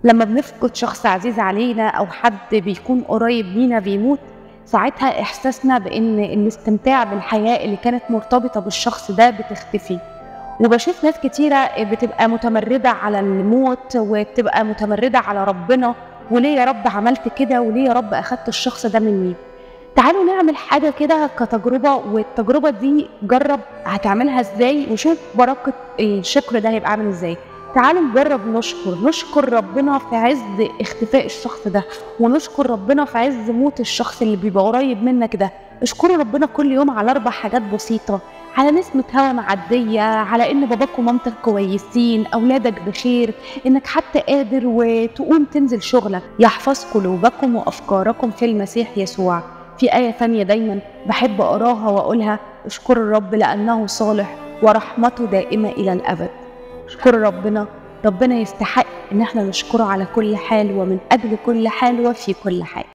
لما بنفقد شخص عزيز علينا أو حد بيكون قريب لينا بيموت ساعتها إحساسنا بإن الاستمتاع بالحياة اللي كانت مرتبطة بالشخص ده بتختفي وبشوف ناس كتيرة بتبقى متمردة على الموت وبتبقى متمردة على ربنا وليه يا رب عملت كده وليه يا رب أخدت الشخص ده مني تعالوا نعمل حاجة كده كتجربة والتجربة دي جرب هتعملها ازاي وشوف بركة الشكر ده هيبقى عامل ازاي تعالوا نجرب نشكر نشكر ربنا في عز اختفاء الشخص ده ونشكر ربنا في عز موت الشخص اللي بيبقى قريب منك ده اشكروا ربنا كل يوم على اربع حاجات بسيطة على نسمة هوا معدية على ان باباك ومامتك كويسين اولادك بخير انك حتى قادر وتقوم تنزل شغلك يحفظ قلوبكم وافكاركم في المسيح يسوع في آية ثانية دايما بحب أقراها وأقولها اشكر الرب لأنه صالح ورحمته دائمة إلى الأبد اشكر ربنا ربنا يستحق إن احنا نشكره على كل حال ومن أجل كل حال وفي كل حال